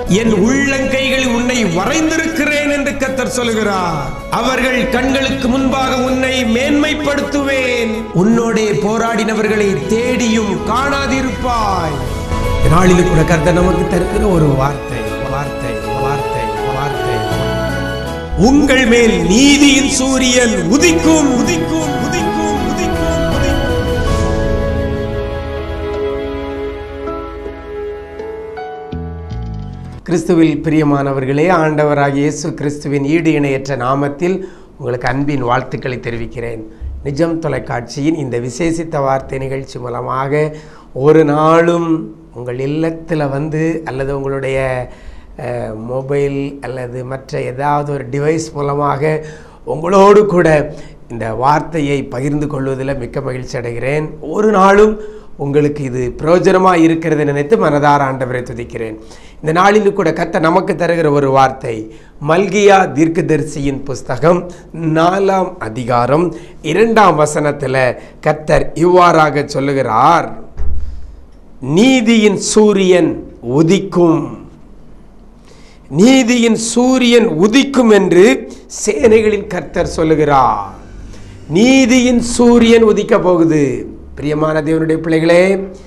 என் உள்ளங்கைகளில் உன்னை வரைந்திருக்கிறேன் என்று கத்தர் சொல்கிறார் அவர்கள் கண்களுக்கு முன்பாக உன்னை மேன்மைப்படுத்துவேன் உன்னோடே போராடினவர்களை தேடியும் காணாதிருப்பாய் இந்த நாளில் கூட கர்த்தர் நமக்கு தருகிற ஒரு வார்த்தை வார்த்தை வார்த்தை வார்த்தை உங்கள் மேல் நீதியின் சூரியன் உதிக்கும் உதிக்கும் உதிக்கும் உதிக்கும் உதிக்கும் கிறிஸ்துவில் பிரியமானவர்களே ஆண்டவராகிய இயேசு கிறிஸ்துவின் ஈடு இணையற்ற நாமத்தில் உங்களுக்கு அன்பின் வாழ்த்துக்களை தெரிவிக்கிறேன் நிஜம் தொலைக்காட்சியின் இந்த விசேஷித்த வார்த்தை நிகழ்ச்சி மூலமாக ஒரு நாளும் உங்கள் இல்லத்தில் வந்து அல்லது உங்களுடைய அஹ், மொபைல் அல்லது மற்ற ஏதாவது ஒரு டிவைஸ் மூலமாக உங்களோடு கூட இந்த வார்த்தையை பகிர்ந்து கொள்வதில் மிக்க மகிழ்ச்சி அடைகிறேன் ஒரு நாளும் உங்களுக்கு இது பிரயோஜனமாக இருக்கிறது நினைத்து மனதார ஆண்டவரை துதிக்கிறேன் இந்த நாளில் கூட கத்த நமக்கு தருகிற ஒரு வார்த்தை மல்கியா தீர்க்கதரிசியின் புஸ்தகம் நாலாம் அதிகாரம் இரண்டாம் வசனத்தில் கத்தர் இவ்வாறாக சொல்லுகிறார் நீதியின் சூரியன் உதிக்கும் நீதியின் சூரியன் உதிக்கும் என்று சேனைகளின் கர்த்தர் சொல்லுகிறார் நீதியின் சூரியன் உதிக்க போகுது பிரியமான தேவனுடைய பிள்ளைகளே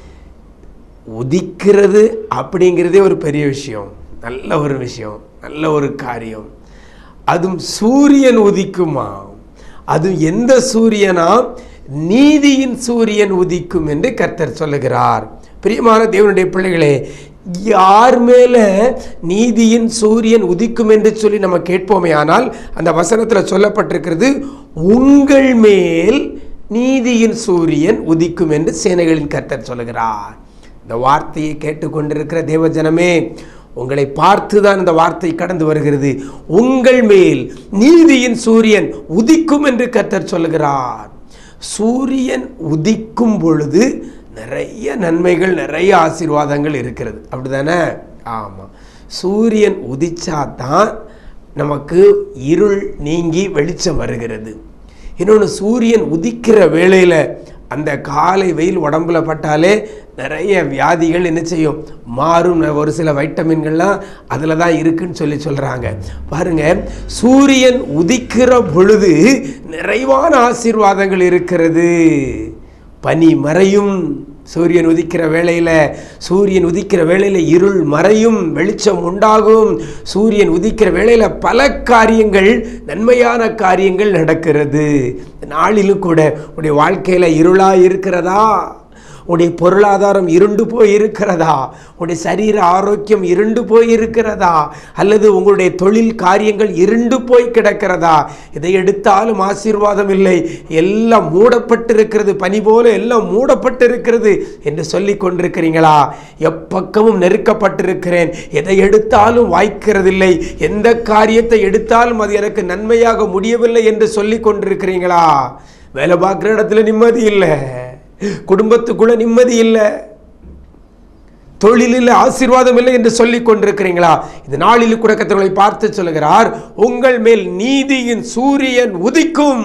உதிக்கிறது அப்படிங்கிறதே ஒரு பெரிய விஷயம் நல்ல ஒரு விஷயம் நல்ல ஒரு காரியம் அதுவும் சூரியன் உதிக்குமா அதுவும் எந்த சூரியனா நீதியின் சூரியன் உதிக்கும் என்று கர்த்தர் சொல்லுகிறார் பிரியமான தேவனுடைய பிள்ளைகளே யார் மேல நீதியின் சூரியன் உதிக்கும் என்று சொல்லி நம்ம கேட்போமே ஆனால் அந்த வசனத்தில் சொல்லப்பட்டிருக்கிறது உங்கள் மேல் நீதியின் சூரியன் உதிக்கும் என்று சேனைகளின் கர்த்தர் சொல்லுகிறார் இந்த வார்த்தையை கேட்டுக்கொண்டிருக்கிற தேவஜனமே உங்களை பார்த்து தான் இந்த வார்த்தை கடந்து வருகிறது உங்கள் மேல் நீதியின் சூரியன் உதிக்கும் என்று கர்த்தர் சொல்லுகிறார் சூரியன் உதிக்கும் பொழுது நிறைய நன்மைகள் நிறைய ஆசீர்வாதங்கள் இருக்கிறது அப்படிதானே ஆமாம் சூரியன் உதிச்சாதான் நமக்கு இருள் நீங்கி வெளிச்சம் வருகிறது இன்னொன்று சூரியன் உதிக்கிற வேளையில் அந்த காலை வெயில் உடம்புல பட்டாலே நிறைய வியாதிகள் என்ன செய்யும் மாறும் ஒரு சில வைட்டமின்கள்லாம் அதில் தான் இருக்குன்னு சொல்லி சொல்கிறாங்க பாருங்க சூரியன் உதிக்கிற பொழுது நிறைவான ஆசீர்வாதங்கள் இருக்கிறது பனி மறையும் சூரியன் உதிக்கிற வேளையில் சூரியன் உதிக்கிற வேளையில் இருள் மறையும் வெளிச்சம் உண்டாகும் சூரியன் உதிக்கிற வேளையில் பல காரியங்கள் நன்மையான காரியங்கள் நடக்கிறது நாளிலும் கூட உடைய வாழ்க்கையில் இருளாக இருக்கிறதா உடைய பொருளாதாரம் இருண்டு போய் இருக்கிறதா உடைய சரீர ஆரோக்கியம் இருண்டு போய் இருக்கிறதா அல்லது உங்களுடைய தொழில் காரியங்கள் இருண்டு போய் கிடக்கிறதா இதை எடுத்தாலும் ஆசீர்வாதம் இல்லை எல்லாம் மூடப்பட்டிருக்கிறது பனி போல எல்லாம் மூடப்பட்டிருக்கிறது என்று சொல்லி கொண்டிருக்கிறீங்களா எப்பக்கமும் நெருக்கப்பட்டிருக்கிறேன் எதை எடுத்தாலும் வாய்க்கிறதில்லை எந்த காரியத்தை எடுத்தாலும் அது எனக்கு நன்மையாக முடியவில்லை என்று சொல்லி கொண்டிருக்கிறீங்களா வேலை பார்க்குற இடத்துல நிம்மதி இல்லை குடும்பத்துக்குள்ள நிம்மதி இல்லை தொழிலில் ஆசீர்வாதம் இல்லை என்று சொல்லிக் கொண்டிருக்கிறீங்களா இந்த நாளில் கூட கத்தர்களை பார்த்து சொல்லுகிறார் உங்கள் மேல் நீதியின் சூரியன் உதிக்கும்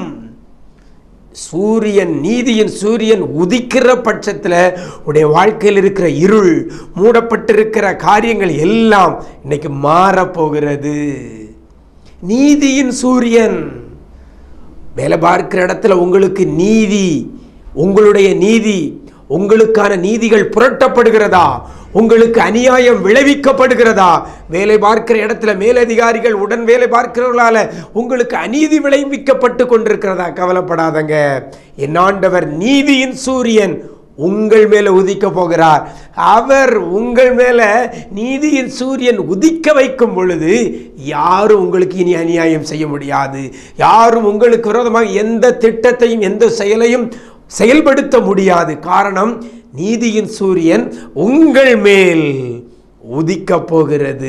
சூரியன் நீதியின் சூரியன் உதிக்கிற பட்சத்தில் உடைய வாழ்க்கையில் இருக்கிற இருள் மூடப்பட்டிருக்கிற காரியங்கள் எல்லாம் இன்னைக்கு மாறப்போகிறது நீதியின் சூரியன் வேலை பார்க்கிற இடத்துல உங்களுக்கு நீதி உங்களுடைய நீதி உங்களுக்கான நீதிகள் புரட்டப்படுகிறதா உங்களுக்கு அநியாயம் விளைவிக்கப்படுகிறதா வேலை பார்க்கிற இடத்துல மேலதிகாரிகள் உடன் வேலை பார்க்கிறவர்களால உங்களுக்கு அநீதி விளைவிக்கப்பட்டு கொண்டிருக்கிறதா கவலைப்படாதங்க என் ஆண்டவர் நீதியின் சூரியன் உங்கள் மேல உதிக்க போகிறார் அவர் உங்கள் மேல நீதியின் சூரியன் உதிக்க வைக்கும் பொழுது யாரும் உங்களுக்கு இனி அநியாயம் செய்ய முடியாது யாரும் உங்களுக்கு விரோதமாக எந்த திட்டத்தையும் எந்த செயலையும் செயல்படுத்த முடியாது காரணம் நீதியின் சூரியன் உங்கள் மேல் உதிக்க போகிறது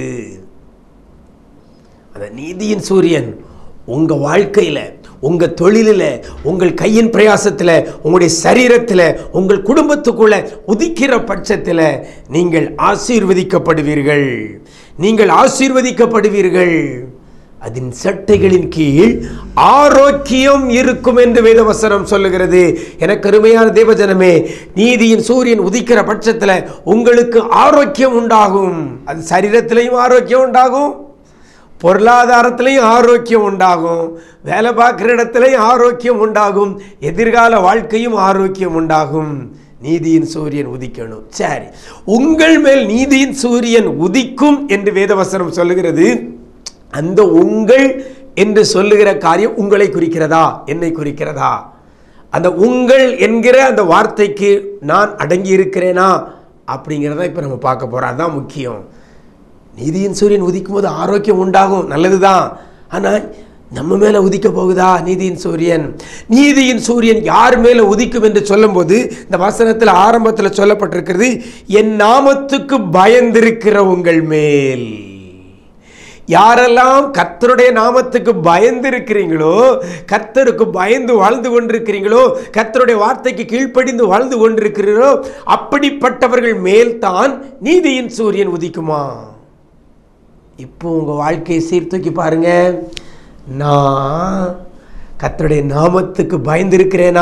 அந்த நீதியின் சூரியன் உங்க வாழ்க்கையில உங்க தொழிலில் உங்கள் கையின் பிரயாசத்தில் உங்களுடைய சரீரத்தில் உங்கள் குடும்பத்துக்குள்ள உதிக்கிற பட்சத்தில் நீங்கள் ஆசீர்வதிக்கப்படுவீர்கள் நீங்கள் ஆசீர்வதிக்கப்படுவீர்கள் அதன் சட்டைகளின் கீழ் ஆரோக்கியம் இருக்கும் என்று வேதவசனம் சொல்லுகிறது எனக்கு அருமையான தேவஜனமே நீதியின் சூரியன் உதிக்கிற பட்சத்தில் உங்களுக்கு ஆரோக்கியம் உண்டாகும் அது சரீரத்திலையும் ஆரோக்கியம் உண்டாகும் பொருளாதாரத்திலையும் ஆரோக்கியம் உண்டாகும் வேலை பார்க்குற இடத்துலையும் ஆரோக்கியம் உண்டாகும் எதிர்கால வாழ்க்கையும் ஆரோக்கியம் உண்டாகும் நீதியின் சூரியன் உதிக்கணும் சரி உங்கள் மேல் நீதியின் சூரியன் உதிக்கும் என்று வேதவசனம் சொல்லுகிறது அந்த உங்கள் என்று சொல்லுகிற காரியம் உங்களை குறிக்கிறதா என்னை குறிக்கிறதா அந்த உங்கள் என்கிற அந்த வார்த்தைக்கு நான் அடங்கி இருக்கிறேனா அப்படிங்கிறத இப்போ நம்ம பார்க்க போகிறோம் அதுதான் முக்கியம் நீதியின் சூரியன் உதிக்கும் போது ஆரோக்கியம் உண்டாகும் நல்லதுதான் ஆனால் நம்ம மேலே உதிக்க போகுதா நீதியின் சூரியன் நீதியின் சூரியன் யார் மேலே உதிக்கும் என்று சொல்லும்போது இந்த வசனத்தில் ஆரம்பத்தில் சொல்லப்பட்டிருக்கிறது என் நாமத்துக்கு பயந்திருக்கிற உங்கள் மேல் யாரெல்லாம் கர்த்தருடைய நாமத்துக்கு பயந்து இருக்கிறீங்களோ கர்த்தருக்கு பயந்து வாழ்ந்து கொண்டிருக்கிறீங்களோ கர்த்தருடைய வார்த்தைக்கு கீழ்ப்படிந்து வாழ்ந்து கொண்டிருக்கிறீர்களோ அப்படிப்பட்டவர்கள் மேல்தான் நீதியின் சூரியன் உதிக்குமா இப்போ உங்க வாழ்க்கையை சீர்தூக்கி பாருங்க நான் கர்த்தருடைய நாமத்துக்கு பயந்திருக்கிறேனா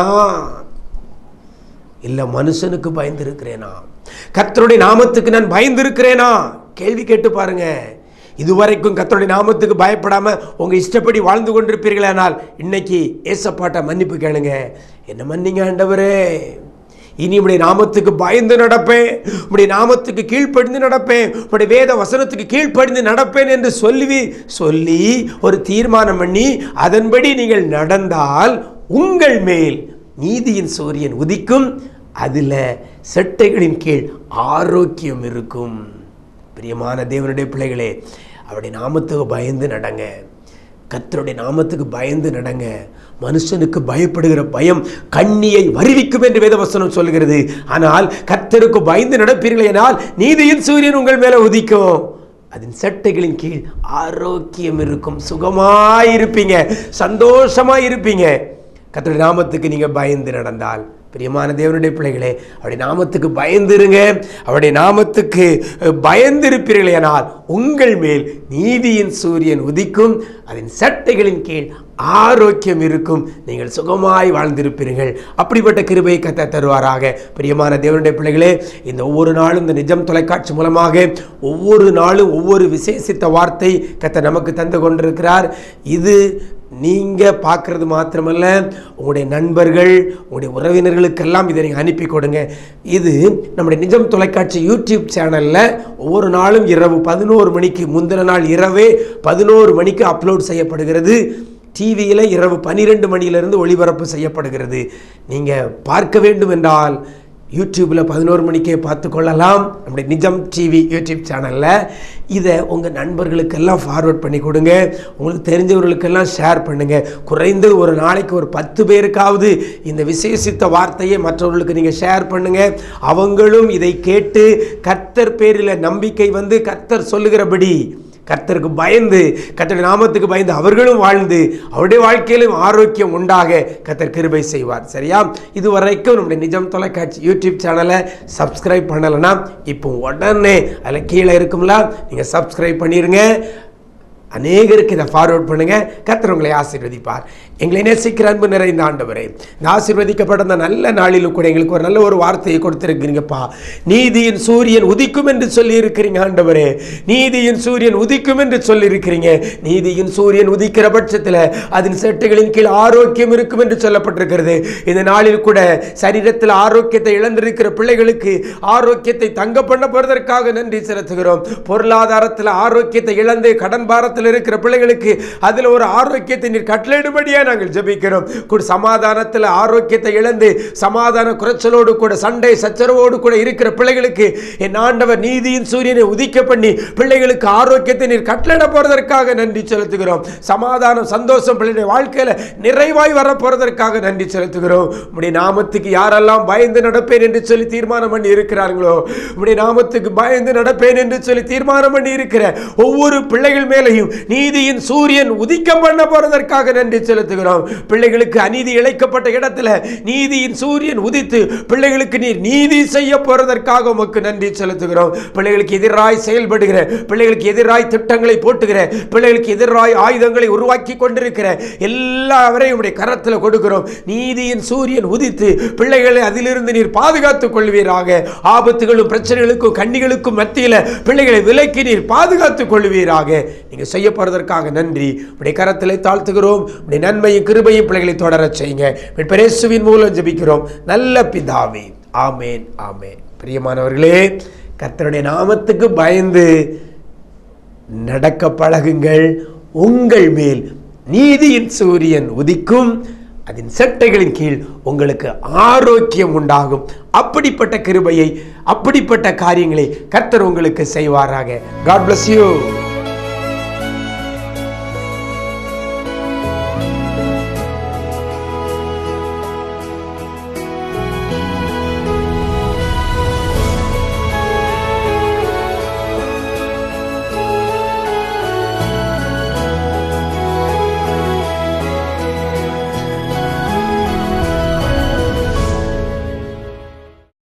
இல்ல மனுஷனுக்கு பயந்திருக்கிறேனா கர்த்தருடைய நாமத்துக்கு நான் பயந்திருக்கிறேனா கேள்வி கேட்டு பாருங்க இதுவரைக்கும் கர்த்தருடைய நாமத்துக்கு பயப்படாம உங்க இஷ்டப்படி வாழ்ந்து கொண்டிருப்பீர்களானால் இன்னைக்கு ஏசப்பாட்ட மன்னிப்பு கேளுங்க என்ன மன்னிங்க ஆண்டவரே இனி உடைய நாமத்துக்கு பயந்து நடப்பேன் உடைய நாமத்துக்கு கீழ்ப்படிந்து நடப்பேன் உடைய வேத வசனத்துக்கு கீழ்ப்படிந்து நடப்பேன் என்று சொல்லி சொல்லி ஒரு தீர்மானம் பண்ணி அதன்படி நீங்கள் நடந்தால் உங்கள் மேல் நீதியின் சூரியன் உதிக்கும் அதில் செட்டைகளின் கீழ் ஆரோக்கியம் இருக்கும் பிரியமான தேவனுடைய பிள்ளைகளே அவருடைய நாமத்துக்கு பயந்து நடங்க கர்த்தருடைய நாமத்துக்கு பயந்து நடங்க மனுஷனுக்கு பயப்படுகிற பயம் கண்ணியை வருவிக்கும் என்று வேதவசனம் சொல்கிறது ஆனால் கர்த்தருக்கு பயந்து நடப்பீர்களேனால் நீதியின் சூரியன் உங்கள் மேலே உதிக்கும் அதன் சட்டைகளின் கீழ் ஆரோக்கியம் இருக்கும் சுகமாயிருப்பீங்க சந்தோஷமாயிருப்பீங்க கர்த்தருடைய நாமத்துக்கு நீங்க பயந்து நடந்தால் பிரியமான தேவனுடைய பிள்ளைகளே அவருடைய நாமத்துக்கு பயந்துருங்க அவருடைய நாமத்துக்கு பயந்திருப்பீர்களேனால் உங்கள் மேல் நீதியின் சூரியன் உதிக்கும் அதன் சட்டைகளின் கீழ் ஆரோக்கியம் இருக்கும் நீங்கள் சுகமாய் வாழ்ந்திருப்பீர்கள் அப்படிப்பட்ட கிருபையை கத்த தருவாராக பிரியமான தேவனுடைய பிள்ளைகளே இந்த ஒவ்வொரு நாளும் இந்த நிஜம் தொலைக்காட்சி மூலமாக ஒவ்வொரு நாளும் ஒவ்வொரு விசேஷித்த வார்த்தை கத்த நமக்கு தந்து கொண்டிருக்கிறார் இது நீங்கள் பார்க்குறது மாத்திரமல்ல உங்களுடைய நண்பர்கள் உங்களுடைய உறவினர்களுக்கெல்லாம் இதை நீங்கள் அனுப்பி கொடுங்க இது நம்முடைய நிஜம் தொலைக்காட்சி யூடியூப் சேனலில் ஒவ்வொரு நாளும் இரவு பதினோரு மணிக்கு முந்தின நாள் இரவே பதினோரு மணிக்கு அப்லோட் செய்யப்படுகிறது டிவியில் இரவு பன்னிரெண்டு மணியிலிருந்து ஒளிபரப்பு செய்யப்படுகிறது நீங்கள் பார்க்க வேண்டும் என்றால் யூடியூப்பில் பதினோரு மணிக்கே பார்த்து கொள்ளலாம் நம்முடைய நிஜம் டிவி யூடியூப் சேனலில் இதை உங்கள் நண்பர்களுக்கெல்லாம் ஃபார்வர்ட் பண்ணி கொடுங்க உங்களுக்கு தெரிஞ்சவர்களுக்கெல்லாம் ஷேர் பண்ணுங்கள் குறைந்தது ஒரு நாளைக்கு ஒரு பத்து பேருக்காவது இந்த விசேஷித்த வார்த்தையை மற்றவர்களுக்கு நீங்கள் ஷேர் பண்ணுங்கள் அவங்களும் இதை கேட்டு கர்த்தர் பேரில் நம்பிக்கை வந்து கர்த்தர் சொல்லுகிறபடி கர்த்தருக்கு பயந்து கர்த்தருடைய நாமத்துக்கு பயந்து அவர்களும் வாழ்ந்து அவருடைய வாழ்க்கையிலும் ஆரோக்கியம் உண்டாக கர்த்தர் கிருபை செய்வார் சரியா இதுவரைக்கும் நம்முடைய நிஜம் தொலைக்காட்சி யூடியூப் சேனலை சப்ஸ்கிரைப் பண்ணலைன்னா இப்போ உடனே அதில் கீழே இருக்கும்ல நீங்கள் சப்ஸ்கிரைப் பண்ணிடுங்க அநேகருக்கு இதை ஃபார்வர்ட் பண்ணுங்க கர்த்தர் உங்களை ஆசீர்வதிப்பார் எங்களை நேசிக்கிற அன்பு நிறைந்த ஆண்டவரே இந்த ஆசீர்வதிக்கப்பட்ட அந்த நல்ல நாளிலும் கூட எங்களுக்கு ஒரு நல்ல ஒரு வார்த்தையை கொடுத்திருக்கிறீங்கப்பா நீதியின் சூரியன் உதிக்கும் என்று சொல்லி இருக்கிறீங்க ஆண்டவரே நீதியின் சூரியன் உதிக்கும் என்று சொல்லி இருக்கிறீங்க நீதியின் சூரியன் உதிக்கிற பட்சத்தில் அதன் செட்டுகளின் கீழ் ஆரோக்கியம் இருக்கும் என்று சொல்லப்பட்டிருக்கிறது இந்த நாளில் கூட சரீரத்தில் ஆரோக்கியத்தை இழந்திருக்கிற பிள்ளைகளுக்கு ஆரோக்கியத்தை தங்க பண்ண போவதற்காக நன்றி செலுத்துகிறோம் பொருளாதாரத்தில் ஆரோக்கியத்தை இழந்து கடன் பாரத்தில் இருக்கிற பிள்ளைகளுக்கு அதில் ஒரு ஆரோக்கியத்தை நீர் கட்டளையிடும்படியா நாங்கள் ஜெபிக்கிறோம் கூட சமாதானத்தில் ஆரோக்கியத்தை இழந்து சமாதான குறைச்சலோடு கூட சண்டை சச்சரவோடு கூட இருக்கிற பிள்ளைகளுக்கு என் ஆண்டவர் நீதியின் சூரியனை உதிக்க பண்ணி பிள்ளைகளுக்கு ஆரோக்கியத்தை நீர் கட்டளையிட போறதற்காக நன்றி செலுத்துகிறோம் சமாதானம் சந்தோஷம் பிள்ளைடைய வாழ்க்கையில நிறைவாய் வர போறதற்காக நன்றி செலுத்துகிறோம் உடைய நாமத்துக்கு யாரெல்லாம் பயந்து நடப்பேன் என்று சொல்லி தீர்மானம் பண்ணி இருக்கிறார்களோ உடைய நாமத்துக்கு பயந்து நடப்பேன் என்று சொல்லி தீர்மானம் பண்ணி இருக்கிற ஒவ்வொரு பிள்ளைகள் மேலையும் பிள்ளைகளையும் நீதியின் சூரியன் உதிக்கம் பண்ண போறதற்காக நன்றி செலுத்துகிறோம் பிள்ளைகளுக்கு அநீதி இழைக்கப்பட்ட இடத்துல நீதியின் சூரியன் உதித்து பிள்ளைகளுக்கு நீர் நீதி செய்ய போறதற்காக உமக்கு நன்றி செலுத்துகிறோம் பிள்ளைகளுக்கு எதிராய் செயல்படுகிற பிள்ளைகளுக்கு எதிராய் திட்டங்களை போட்டுகிற பிள்ளைகளுக்கு எதிராய் ஆயுதங்களை உருவாக்கி கொண்டிருக்கிற எல்லாவரையும் உடைய கரத்தில் கொடுக்கிறோம் நீதியின் சூரியன் உதித்து பிள்ளைகளை அதிலிருந்து நீர் பாதுகாத்துக் கொள்வீராக ஆபத்துகளும் பிரச்சனைகளுக்கும் கண்ணிகளுக்கும் மத்தியில் பிள்ளைகளை விலக்கி நீர் பாதுகாத்துக் கொள்வீராக நீங்க செய்ய போறதற்காக நன்றி உடைய கரத்தில் தாழ்த்துகிறோம் உடைய நன்மையும் கிருபையும் பிள்ளைகளை தொடரச் செய்யுங்க பிரேசுவின் மூலம் ஜெபிக்கிறோம் நல்ல பிதாவே ஆமேன் ஆமேன் பிரியமானவர்களே கர்த்தருடைய நாமத்துக்கு பயந்து நடக்க பழகுங்கள் உங்கள் மேல் நீதியின் சூரியன் உதிக்கும் அதன் செட்டைகளின் கீழ் உங்களுக்கு ஆரோக்கியம் உண்டாகும் அப்படிப்பட்ட கிருபையை அப்படிப்பட்ட காரியங்களை கர்த்தர் உங்களுக்கு செய்வாராக காட் bless you